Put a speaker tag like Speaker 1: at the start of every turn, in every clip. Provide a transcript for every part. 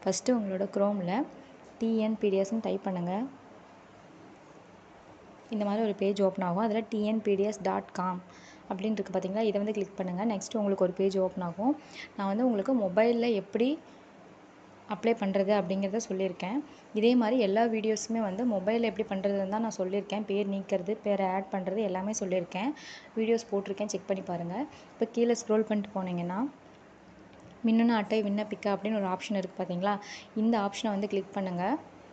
Speaker 1: first உங்களோட க்ரோமில் டிஎன்பிடிஎஸ்ன்னு type பண்ணுங்கள் இந்த மாதிரி ஒரு பேஜ் ஓப்பன் ஆகும் அதில் டிஎன்பிடிஎஸ் டாட் காம் அப்படின்னு இருக்குது பார்த்தீங்களா இதை வந்து கிளிக் பண்ணுங்கள் நெக்ஸ்ட்டு உங்களுக்கு ஒரு பேஜ் ஓப்பன் ஆகும் நான் வந்து உங்களுக்கு மொபைலில் எப்படி அப்ளை பண்ணுறது அப்படிங்கிறத சொல்லியிருக்கேன் இதே மாதிரி எல்லா வீடியோஸுமே வந்து மொபைலில் எப்படி பண்ணுறதுன்னு தான் நான் சொல்லியிருக்கேன் பேர் நீக்கிறது பேரை ஆட் பண்ணுறது எல்லாமே சொல்லியிருக்கேன் வீடியோஸ் போட்டிருக்கேன் செக் பண்ணி பாருங்கள் இப்போ கீழே ஸ்க்ரோல் பண்ணிட்டு போனீங்கன்னா மின்னணு அட்டை விண்ணப்பிக்க அப்படின்னு ஒரு ஆப்ஷன் இருக்குது பார்த்தீங்களா இந்த ஆப்ஷனை வந்து கிளிக் பண்ணுங்கள்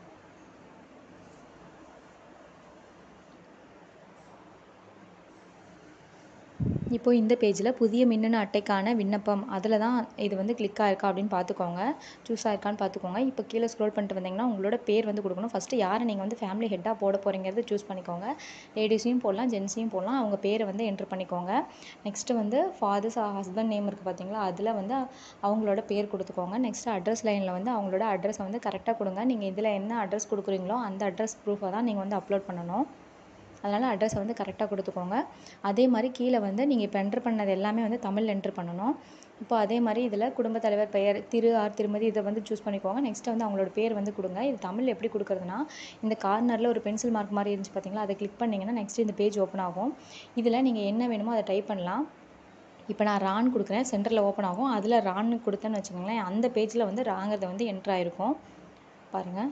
Speaker 1: இப்போ இந்த பேஜில் புதிய மின்னணு அட்டைக்கான விண்ணப்பம் அதில் தான் இது வந்து கிளிக் ஆயிருக்கா அப்படின்னு பார்த்துக்கோங்க சூஸ் ஆயிருக்கான்னு பார்த்துக்கோங்க இப்போ கீழே ஸ்க்ரோல் பண்ணிட்டு வந்தீங்கன்னா உங்களோட பேர் வந்து கொடுக்கணும் ஃபஸ்ட்டு யாரை நீங்கள் வந்து ஃபேமிலி ஹெட்டாக போட போகிறீங்கிறது சூஸ் பண்ணிக்கோங்க லேடிஸையும் போடலாம் ஜென்ஸையும் போடலாம் அவங்க பேரை வந்து என்ட்ரு பண்ணிக்கோங்க நெக்ஸ்ட்டு வந்து ஃபாதர்ஸ் ஹஸ்பண்ட் நேம் இருக்குது பார்த்தீங்களா அதில் வந்து அவங்களோட பேர் கொடுத்துக்கோங்க நெக்ஸ்ட்டு அட்ரஸ் லைனில் வந்து அவங்களோட அட்ரஸை வந்து கரெக்டாக கொடுங்க நீங்கள் இதில் என்ன அட்ரஸ் கொடுக்குறீங்களோ அந்த அட்ரஸ் ப்ரூஃபை தான் நீங்கள் வந்து அப்லோட் பண்ணணும் அதனால் அட்ரஸை வந்து கரெக்டாக கொடுத்துக்கோங்க அதே மாதிரி கீழே வந்து நீங்கள் இப்போ என்ட்ரு பண்ணது எல்லாமே வந்து தமிழில் என்ட்ரு பண்ணணும் இப்போ அதே மாதிரி இதில் குடும்பத் தலைவர் பெயர் திரு ஆர் திருமதி இதை வந்து சூஸ் பண்ணிக்கோங்க நெக்ஸ்ட்டு வந்து அவங்களோட பேர் வந்து கொடுங்க இது தமிழ் எப்படி கொடுக்குறதுனா இந்த கார்னரில் ஒரு பென்சில் மார்க் மாதிரி இருந்துச்சு பார்த்தீங்களா அதை கிளிக் பண்ணிங்கன்னா நெக்ஸ்ட் இந்த பேஜ் ஓப்பன் ஆகும் இதில் நீங்கள் என்ன வேணுமோ அதை டைப் பண்ணலாம் இப்போ நான் ரான் கொடுக்குறேன் சென்டரில் ஓப்பன் ஆகும் அதில் ரான்னு கொடுத்தேன்னு வச்சுக்கோங்களேன் அந்த பேஜில் வந்து ராங்கிறத வந்து என்ட்ரு ஆயிருக்கும் பாருங்கள்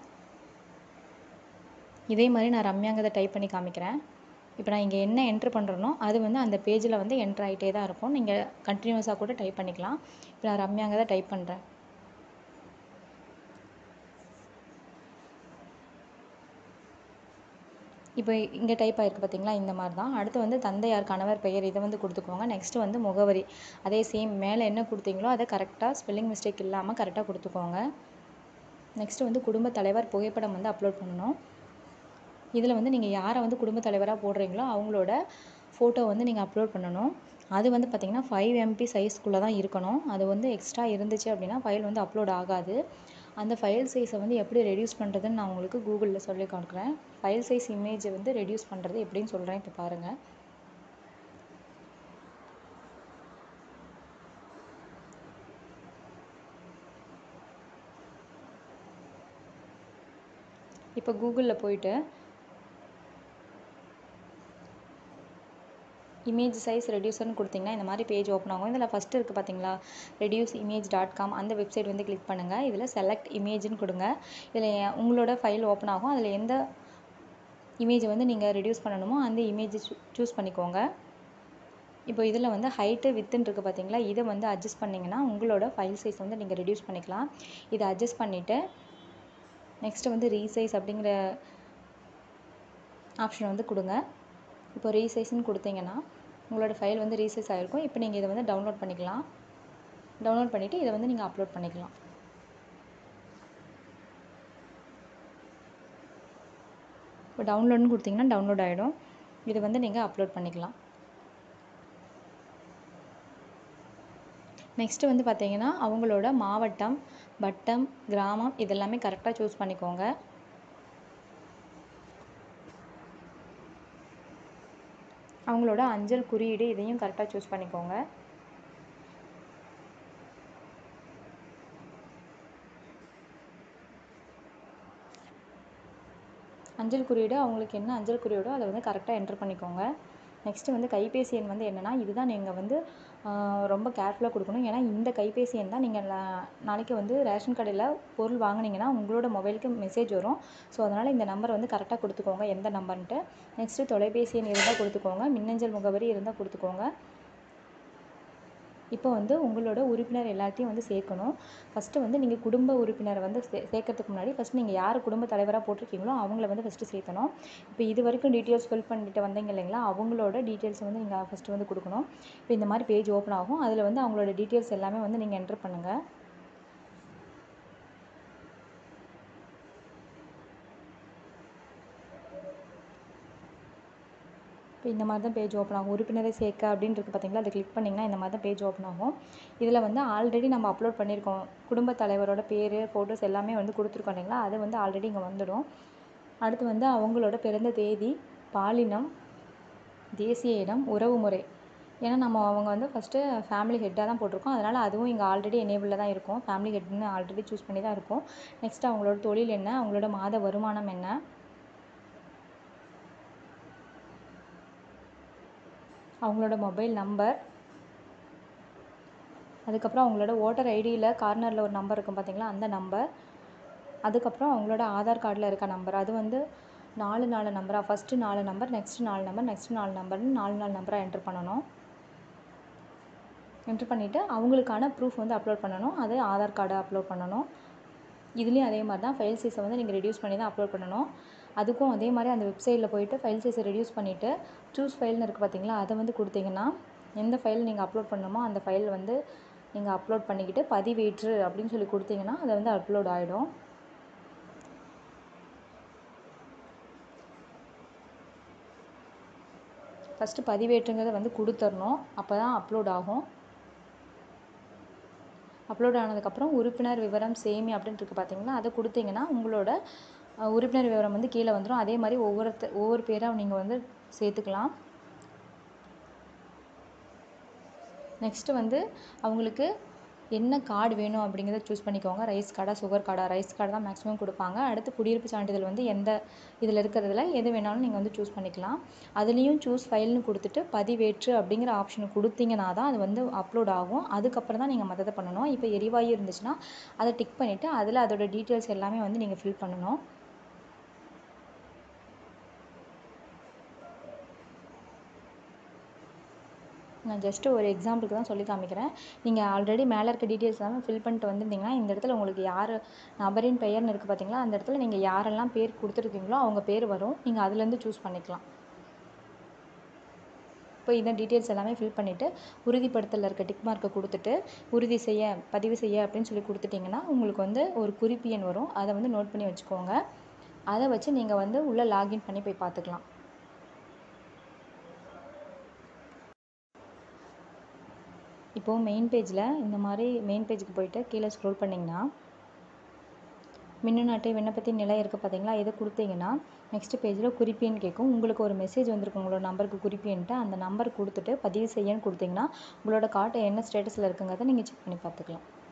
Speaker 1: இதே மாதிரி நான் ரம்யாங்கிறத டைப் பண்ணி காமிக்கிறேன் இப்போ நான் இங்கே என்ன என்ட்ரு பண்ணுறனோ அது வந்து அந்த பேஜில் வந்து என்ட்ரு ஆகிட்டே தான் இருக்கும் நீங்கள் கண்டினியூஸாக கூட டைப் பண்ணிக்கலாம் இப்போ நான் ரம்யாங்கிறத டைப் பண்ணுறேன் இப்போ இங்கே டைப் ஆயிருக்கு பார்த்தீங்களா இந்த மாதிரி தான் அடுத்து வந்து தந்தையார் கணவர் பெயர் இதை வந்து கொடுத்துக்கோங்க நெக்ஸ்ட்டு வந்து முகவரி அதே சேம் மேலே என்ன கொடுத்தீங்களோ அதை கரெக்டாக ஸ்பெல்லிங் மிஸ்டேக் இல்லாமல் கரெக்டாக கொடுத்துக்கோங்க நெக்ஸ்ட்டு வந்து குடும்பத் தலைவர் புகைப்படம் வந்து அப்லோட் பண்ணணும் இதில் வந்து நீங்கள் யாரை வந்து குடும்பத் தலைவராக போடுறீங்களோ அவங்களோட ஃபோட்டோ வந்து நீங்கள் அப்லோட் பண்ணணும் அது வந்து பார்த்திங்கன்னா ஃபைவ் எம்பி சைஸ்க்குள்ளே தான் இருக்கணும் அது வந்து எக்ஸ்ட்ரா இருந்துச்சு அப்படின்னா ஃபைல் வந்து அப்லோட் ஆகாது அந்த ஃபைல் சைஸை வந்து எப்படி ரெடியூஸ் பண்ணுறதுன்னு நான் உங்களுக்கு கூகுளில் சொல்லி கொடுக்குறேன் ஃபைல் சைஸ் இமேஜை வந்து ரெடியூஸ் பண்ணுறது எப்படின்னு சொல்கிறேன் இப்போ பாருங்கள் இப்போ கூகுளில் போயிட்டு இமேஜ் சைஸ் ரெடியூசர்னு கொடுத்தீங்கன்னா இந்த மாதிரி பேஜ் ஓப்பன் ஆகும் இதில் ஃபஸ்ட்டு இருக்குது பார்த்தீங்களா ரெடியூஸ் இமேஜ் டாட் காம் அந்த வெப்சைட் வந்து கிளிக் பண்ணுங்கள் இதில் செலக்ட் இமேஜ்னு கொடுங்க இதில் உங்களோட ஃபைல் ஓப்பன் ஆகும் அதில் எந்த இமேஜை வந்து நீங்கள் ரெடியூஸ் பண்ணணுமோ அந்த இமேஜை சூஸ் பண்ணிக்கோங்க இப்போ இதில் வந்து ஹைட்டு வித்துன்னு இருக்குது பார்த்தீங்களா இதை வந்து அட்ஜஸ்ட் பண்ணிங்கன்னா உங்களோட ஃபைல் சைஸ் வந்து நீங்கள் ரெடியூஸ் பண்ணிக்கலாம் இதை அட்ஜஸ்ட் பண்ணிவிட்டு நெக்ஸ்ட்டு வந்து ரீசைஸ் அப்படிங்கிற ஆப்ஷன் வந்து கொடுங்க இப்போ ரீசைஸ்ன்னு கொடுத்தீங்கன்னா உங்களோட ஃபைல் வந்து ரீசைஸ் ஆகிருக்கும் இப்போ நீங்கள் இதை வந்து டவுன்லோட் பண்ணிக்கலாம் டவுன்லோட் பண்ணிவிட்டு இதை வந்து நீங்கள் அப்லோட் பண்ணிக்கலாம் இப்போ டவுன்லோட்னு கொடுத்தீங்கன்னா டவுன்லோட் ஆகிடும் இதை வந்து நீங்கள் அப்லோட் பண்ணிக்கலாம் நெக்ஸ்ட்டு வந்து பார்த்தீங்கன்னா அவங்களோட மாவட்டம் வட்டம் கிராமம் இதெல்லாமே கரெக்டாக சூஸ் பண்ணிக்கோங்க அவங்களோட அஞ்சல் குறியீடு இதையும் கரெக்டாக சூஸ் பண்ணிக்கோங்க அஞ்சல் குறியீடு அவங்களுக்கு என்ன அஞ்சல் குறியீடோ அதை வந்து கரெக்டாக என்ட்ரு பண்ணிக்கோங்க நெக்ஸ்ட்டு வந்து கைபேசி எண் வந்து என்னென்னா இதுதான் நீங்கள் வந்து ரொம்ப கேர்ஃபுல்லாக கொடுக்கணும் ஏன்னா இந்த கைபேசி எண் தான் நீங்கள் நாளைக்கு வந்து ரேஷன் கடையில் பொருள் வாங்கினீங்கன்னா உங்களோட மொபைலுக்கு மெசேஜ் வரும் ஸோ அதனால் இந்த நம்பர் வந்து கரெக்டாக கொடுத்துக்கோங்க எந்த நம்பர்ன்ட்டு நெக்ஸ்ட்டு தொலைபேசி எண் இருந்தால் கொடுத்துக்கோங்க மின்னஞ்சல் முகவரி இருந்தால் கொடுத்துக்கோங்க இப்போ வந்து உங்களோட உறுப்பினர் எல்லாத்தையும் வந்து சேர்க்கணும் ஃபஸ்ட்டு வந்து நீங்கள் குடும்ப உறுப்பினரை வந்து சே சேர்க்கறதுக்கு முன்னாடி ஃபஸ்ட் நீங்கள் யார் குடும்ப தலைவராக போட்டிருக்கீங்களோ அவங்கள வந்து ஃபஸ்ட்டு சேர்த்தணும் இப்போ இது வரைக்கும் டீட்டெயில்ஸ் ஃபில் பண்ணிட்டு வந்தீங்க இல்லைங்களா அவங்களோட டீட்டெயில்ஸ் வந்து நீங்கள் ஃபஸ்ட்டு வந்து கொடுக்கணும் இப்போ இந்த மாதிரி பேஜ் ஓப்பன் ஆகும் அதில் வந்து அவங்களோட டீட்டெயில்ஸ் எல்லாமே வந்து நீங்கள் என்ட்ரு பண்ணுங்கள் இப்போ இந்த மாதிரி தான் பேஜ் ஓப்பன் ஆகும் உறுப்பினரை சேர்க்க அப்படின்னு இருக்குது பார்த்தீங்களா அதை கிளிக் பண்ணிங்கன்னா இந்த மாதிரி தான் பேஜ் ஓப்பன் ஆகும் இதில் வந்து ஆல்ரெடி நம்ம அப்லோட் பண்ணியிருக்கோம் குடும்ப தலைவரோட பேர் ஃபோட்டோஸ் எல்லாமே வந்து கொடுத்துருக்கோம் இல்லைங்களா அது வந்து ஆல்ரெடி இங்கே வந்துடும் அடுத்து வந்து அவங்களோட பிறந்த தேதி பாலினம் தேசிய இடம் உறவு முறை ஏன்னா நம்ம அவங்க வந்து ஃபஸ்ட்டு ஃபேமிலி ஹெட்டாக தான் போட்டிருக்கோம் அதனால் அதுவும் இங்கே ஆல்ரெடி எனேபிளில் தான் இருக்கும் ஃபேமிலி ஹெட்னு ஆல்ரெடி சூஸ் பண்ணி தான் இருக்கும் நெக்ஸ்ட் அவங்களோட தொழில் என்ன அவங்களோட மாத வருமானம் என்ன அவங்களோட மொபைல் நம்பர் அதுக்கப்புறம் அவங்களோட ஓட்டர் ஐடியில் கார்னரில் ஒரு நம்பர் இருக்கும் பார்த்தீங்களா அந்த நம்பர் அதுக்கப்புறம் அவங்களோட ஆதார் கார்டில் இருக்க நம்பர் அது வந்து நாலு நாலு நம்பராக ஃபஸ்ட்டு நாலு நம்பர் நெக்ஸ்ட்டு நாலு நம்பர் நெக்ஸ்ட்டு நாலு நம்பர்னு நாலு நாலு நம்பராக என்ட்ரு பண்ணணும் என்ட்ரு பண்ணிவிட்டு அவங்களுக்கான ப்ரூஃப் வந்து அப்லோட் பண்ணணும் அது ஆதார் கார்டை அப்லோட் பண்ணணும் இதுலேயும் அதே மாதிரி தான் ஃபைல் சைஸை வந்து நீங்கள் ரெடியூஸ் பண்ணி தான் அப்லோட் பண்ணணும் அதுக்கும் அதே மாதிரி அந்த வெப்சைட்டில் போயிட்டு ஃபைல் சைஸை ரெடியூஸ் பண்ணிவிட்டு சூஸ் ஃபைல்னு இருக்குது பார்த்தீங்களா அதை வந்து கொடுத்தீங்கன்னா எந்த ஃபைல் நீங்கள் அப்லோட் பண்ணணுமோ அந்த ஃபைல் வந்து நீங்கள் அப்லோட் பண்ணிக்கிட்டு பதிவேற்று அப்படின்னு சொல்லி கொடுத்தீங்கன்னா அது வந்து அப்லோட் ஆகிடும் ஃபஸ்ட்டு பதிவேற்றுங்கிறத வந்து கொடுத்துடணும் அப்போ தான் அப்லோட் ஆகும் அப்லோட் ஆனதுக்கப்புறம் உறுப்பினர் விவரம் சேமி அப்படின்னு இருக்குது பார்த்தீங்களா அதை கொடுத்தீங்கன்னா உங்களோட அஹ், உறுப்பினர் விவரம் வந்து கீழே வந்துடும் அதே மாதிரி ஒவ்வொருத்த ஒவ்வொரு பேராக நீங்கள் வந்து சேர்த்துக்கலாம் நெக்ஸ்ட்டு வந்து அவங்களுக்கு என்ன கார்டு வேணும் அப்படிங்கிறத சூஸ் பண்ணிக்கோங்க ரைஸ் கார்டா சுகர் கார்டா ரைஸ் கார்டு தான் மேக்ஸிமம் கொடுப்பாங்க அடுத்து குடியிருப்பு சான்றிதழ் வந்து எந்த இதில் இருக்கிறதுல எது வேணாலும் நீங்கள் வந்து சூஸ் பண்ணிக்கலாம் அதுலேயும் சூஸ் ஃபைல்னு கொடுத்துட்டு பதிவேற்று அப்படிங்கிற ஆப்ஷன் கொடுத்தீங்கன்னா தான் அது வந்து அப்லோட் ஆகும் அதுக்கப்புறம் தான் நீங்கள் மற்றதை பண்ணணும் இப்போ எரிவாயு இருந்துச்சுன்னா அதை டிக் பண்ணிவிட்டு அதில் அதோட டீட்டெயில்ஸ் எல்லாமே வந்து நீங்கள் ஃபில் பண்ணணும் நான் ஜஸ்ட்டு ஒரு எக்ஸாம்பிளுக்கு தான் சொல்லி காமிக்கிறேன் நீங்கள் ஆல்ரெடி மேலே இருக்க டீட்டெயில்ஸ் எல்லாமே ஃபில் பண்ணிட்டு வந்திருந்தீங்கன்னா இந்த இடத்துல உங்களுக்கு யார் நபரின் பெயர்னு இருக்குது பார்த்தீங்களா அந்த இடத்துல நீங்கள் யாரெல்லாம் பேர் கொடுத்துருக்கீங்களோ அவங்க பேர் வரும் நீங்கள் அதுலேருந்து சூஸ் பண்ணிக்கலாம் இப்போ இந்த டீட்டெயில்ஸ் எல்லாமே ஃபில் பண்ணிவிட்டு உறுதிப்படுத்தலில் இருக்க டிக் மார்க்கை கொடுத்துட்டு உறுதி செய்ய பதிவு செய்ய அப்படின்னு சொல்லி கொடுத்துட்டிங்கன்னா உங்களுக்கு வந்து ஒரு குறிப்பு எண் வரும் அதை வந்து நோட் பண்ணி வச்சுக்கோங்க அதை வச்சு நீங்கள் வந்து உள்ளே லாகின் பண்ணி போய் பார்த்துக்கலாம் இப்போது மெயின் பேஜில் இந்த மாதிரி மெயின் பேஜுக்கு போயிட்டு கீழே ஸ்க்ரோல் பண்ணிங்கன்னா மின்னணு அட்டை விண்ணப்பத்தின் நிலை இருக்குது பார்த்தீங்களா இதை கொடுத்தீங்கன்னா நெக்ஸ்ட் பேஜில் குறிப்பேன்னு கேட்கும் உங்களுக்கு ஒரு மெசேஜ் வந்திருக்கும் உங்களோட நம்பருக்கு குறிப்பேன்ட்டு அந்த நம்பர் கொடுத்துட்டு பதிவு செய்யன்னு கொடுத்தீங்கன்னா உங்களோட கார்டு என்ன ஸ்டேட்டஸில் இருக்குங்கிறத நீங்கள் செக் பண்ணி பார்த்துக்கலாம்